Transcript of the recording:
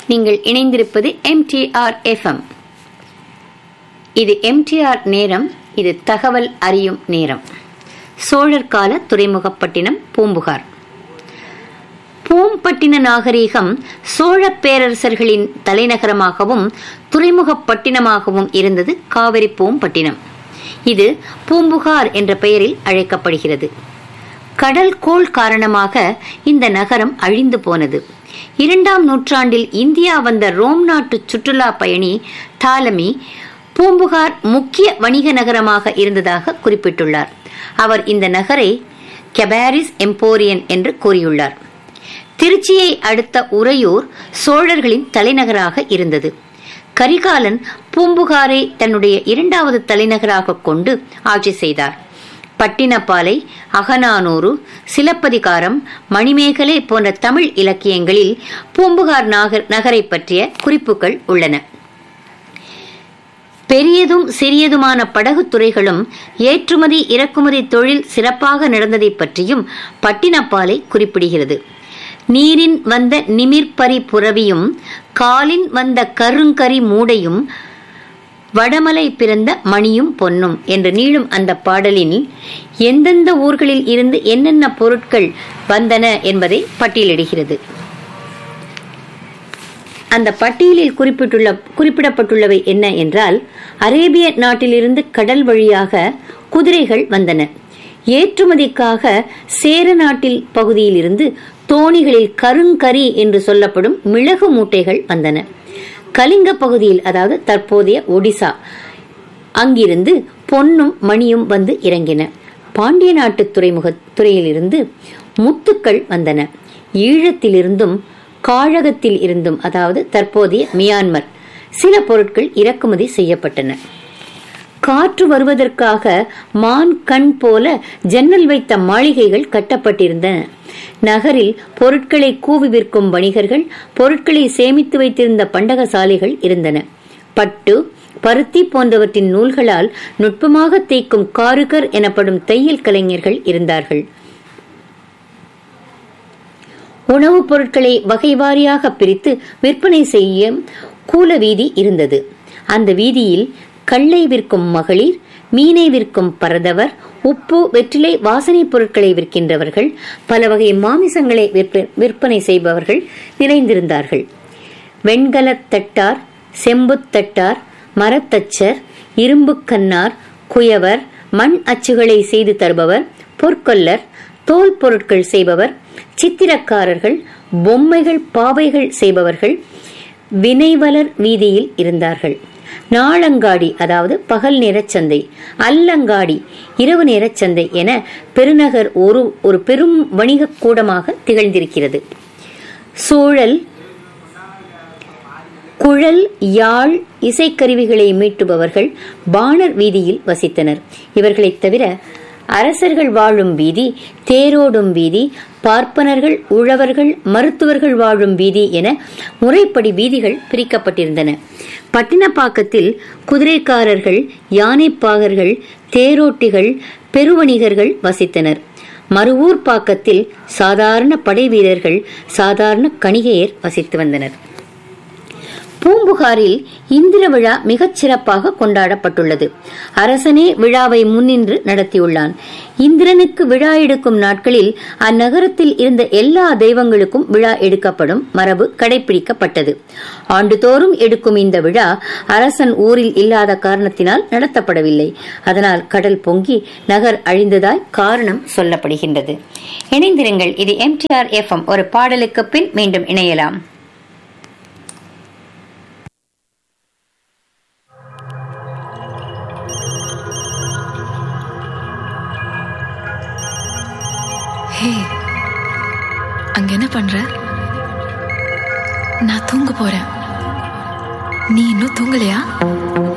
நீங்கள் இணைந்திருப்பது MTR FM இது எம்டிஆர் நேரம் இது தகவல் அறியும் நேரம் சோழர் கால துறைமுகப்பட்டினம் பூம்புகார் பூம்பட்டின நாகரீகம் சோழ பேரரசர்களின் தலைநகரமாகவும் துறைமுகப்பட்டினமாகவும் இருந்தது காவிரி பூம்பட்டினம் இது பூம்புகார் என்ற பெயரில் அழைக்கப்படுகிறது கடல் கோள் காரணமாக இந்த நகரம் அழிந்து போனது இரண்டாம் நூற்றாண்டில் இந்தியா வந்த ரோம் நாட்டு சுற்றுலா பயணி டாலமி பூம்புகார் முக்கிய வணிக நகரமாக இருந்ததாக குறிப்பிட்டுள்ளார் அவர் இந்த நகரை கெபாரிஸ் எம்போரியன் என்று கூறியுள்ளார் திருச்சியை அடுத்த உறையூர் சோழர்களின் தலைநகராக இருந்தது கரிகாலன் பூம்புகாரை தன்னுடைய இரண்டாவது தலைநகராக கொண்டு ஆட்சி செய்தார் பட்டினப்பாலை அகநானூறு சிலப்பதிகாரம் மணிமேகலை போன்ற தமிழ் இலக்கியங்களில் பூம்புகார் நாகர் நகரை பற்றிய குறிப்புகள் உள்ளன பெரியதும் சிறியதுமான படகுத் துறைகளும் ஏற்றுமதி இறக்குமதி தொழில் சிறப்பாக நடந்ததை பற்றியும் பட்டினப்பாலை குறிப்பிடுகிறது நீரின் வந்த நிமிர்பரி புறவியும் காலின் வந்த கருங்கரி மூடையும் வடமலை பிறந்த மணியும் பொன்னும் என்று நீளும் அந்த பாடலில் எந்தெந்த ஊர்களில் இருந்து என்னென்ன பொருட்கள் வந்தன என்பதை பட்டியலிடுகிறது அந்த பட்டியலில் குறிப்பிட்டுள்ள குறிப்பிடப்பட்டுள்ளவை என்ன என்றால் அரேபிய நாட்டிலிருந்து கடல் வழியாக குதிரைகள் வந்தன ஏற்றுமதிக்காக சேர நாட்டில் பகுதியில் இருந்து தோணிகளில் கருங்கரி என்று சொல்லப்படும் மிளகு மூட்டைகள் வந்தன கலிங்க பகுதியில் அதாவது தற்போதைய ஒடிசா அங்கிருந்து பொன்னும் மணியும் வந்து இறங்கின பாண்டிய நாட்டு துறைமுக துறையிலிருந்து முத்துக்கள் வந்தன ஈழத்திலிருந்தும் காழகத்தில் இருந்தும் அதாவது தற்போதைய மியான்மர் சில பொருட்கள் இறக்குமதி செய்யப்பட்டன காற்று வருவதற்காக மான் கண் போல ஜன்னல் வைத்த மாளிகைகள் கட்டப்பட்டிருந்தன நகரில் பொருட்களை கூவி விற்கும் வணிகர்கள் பொருட்களை சேமித்து வைத்திருந்த பண்டகசாலைகள் இருந்தன பட்டு பருத்தி போன்றவற்றின் நூல்களால் நுட்பமாக தேய்க்கும் காருகர் எனப்படும் தையல் கலைஞர்கள் இருந்தார்கள் உணவுப் பொருட்களை வகை வாரியாக பிரித்து விற்பனை செய்ய கூல வீதி இருந்தது அந்த வீதியில் கல்லை விற்கும் மகளிர் மீனை விற்கும் பரதவர் உப்பு வெற்றிலை வாசனை பொருட்களை விற்கின்றவர்கள் பல வகை மாமிசங்களை விற்பனை செய்பவர்கள் நிறைந்திருந்தார்கள் வெண்கலத் தட்டார் செம்புத் தட்டார் மரத்தச்சர் இரும்பு கண்ணார் குயவர் மண் அச்சுகளை செய்து தருபவர் பொற்கொல்லர் தோல் பொருட்கள் செய்பவர் சித்திரக்காரர்கள் பொம்மைகள் பாவைகள் செய்பவர்கள் வினைவலர் வீதியில் இருந்தார்கள் நாளங்காடி அதாவது பகல் நேரச் சந்தை அல்லங்காடி இரவு நேரச் சந்தை என பெருநகர் ஒரு ஒரு பெரும் வணிக கூடமாக திகழ்ந்திருக்கிறது சூழல் குழல் யாழ் இசைக்கருவிகளை மீட்டுபவர்கள் பாணர் வீதியில் வசித்தனர் இவர்களைத் தவிர அரசர்கள் வாழும் வீதி தேரோடும் வீதி பார்ப்பனர்கள் உழவர்கள் மருத்துவர்கள் வாழும் வீதி என முறைப்படி வீதிகள் பிரிக்கப்பட்டிருந்தன பட்டினப்பாக்கத்தில் குதிரைக்காரர்கள் யானைப்பாகர்கள் தேரோட்டிகள் பெருவணிகர்கள் வசித்தனர் மறுவூர் பாக்கத்தில் சாதாரண படை வீரர்கள் சாதாரண கணிகையர் வசித்து வந்தனர் பூம்புகாரில் இந்திர விழா மிகச் சிறப்பாக கொண்டாடப்பட்டுள்ளது அரசனே விழாவை முன்னின்று நடத்தியுள்ளான் இந்திரனுக்கு விழா எடுக்கும் நாட்களில் அந்நகரத்தில் இருந்த எல்லா தெய்வங்களுக்கும் விழா எடுக்கப்படும் மரபு கடைபிடிக்கப்பட்டது ஆண்டுதோறும் எடுக்கும் இந்த விழா அரசன் ஊரில் இல்லாத காரணத்தினால் நடத்தப்படவில்லை அதனால் கடல் பொங்கி நகர் அழிந்ததாய் காரணம் சொல்லப்படுகின்றது இணைந்திருங்கள் இது எம்டிஆர் எஃப்எம் ஒரு பாடலுக்கு பின் மீண்டும் இணையலாம் ஹே அங்க என்ன பண்ற நான் தூங்க போறேன் நீ இன்னும் தூங்கலையா